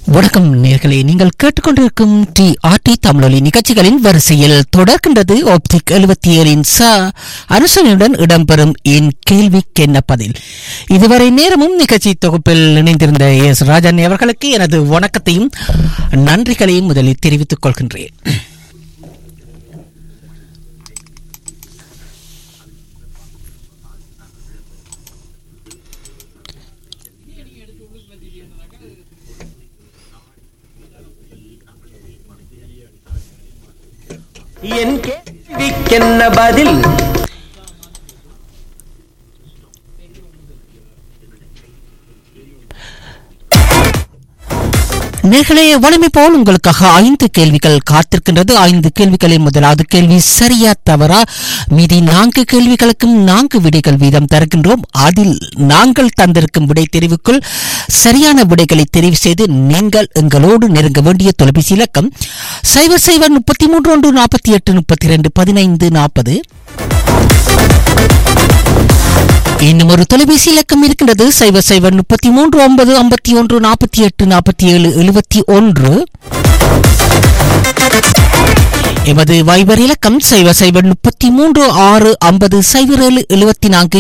வணக்கம் நேர்களே நீங்கள் கேட்டுக்கொண்டிருக்கும் டி ஆர்டி தமிழொலி நிகழ்ச்சிகளின் வரிசையில் தொடர்கின்றது ஆப்டிக் எழுபத்தி ஏழின் ச அனுசனையுடன் இடம்பெறும் என் கேள்விக்கென்ன பதில் இதுவரை நேரமும் நிகழ்ச்சி தொகுப்பில் இணைந்திருந்த எஸ் ராஜன் அவர்களுக்கு எனது வணக்கத்தையும் நன்றிகளையும் முதலில் தெரிவித்துக் கொள்கின்றேன் என் கேள்விக்கென்ன பதில் நேர்களே வலிமை போல் உங்களுக்காக ஐந்து கேள்விகள் காத்திருக்கின்றது ஐந்து கேள்விகளில் முதலாவது கேள்வி சரியா தவறா மீதி நான்கு கேள்விகளுக்கும் நான்கு விடைகள் வீதம் தருகின்றோம் அதில் நாங்கள் தந்திருக்கும் விடை தெரிவுக்குள் சரியான விடைகளை தெரிவு செய்து நீங்கள் எங்களோடு நெருங்க வேண்டிய தொலைபேசி இலக்கம் சைபர் சைபர் முப்பத்தி மூன்று ஒன்று நாற்பத்தி எட்டு முப்பத்தி ரெண்டு பதினைந்து நாற்பது இன்னும் ஒரு தொலைபேசி இலக்கம் இருக்கின்றது சைபர் சைபர் முப்பத்தி மூன்று ஒன்பது ஐம்பத்தி ஒன்று நாற்பத்தி எட்டு நாற்பத்தி ஏழு எழுபத்தி ஒன்று எமது வைபர் இலக்கம் சைபர் சைபர் முப்பத்தி மூன்று ஆறு ஐம்பது சைபர் ஏழு எழுபத்தி நான்கு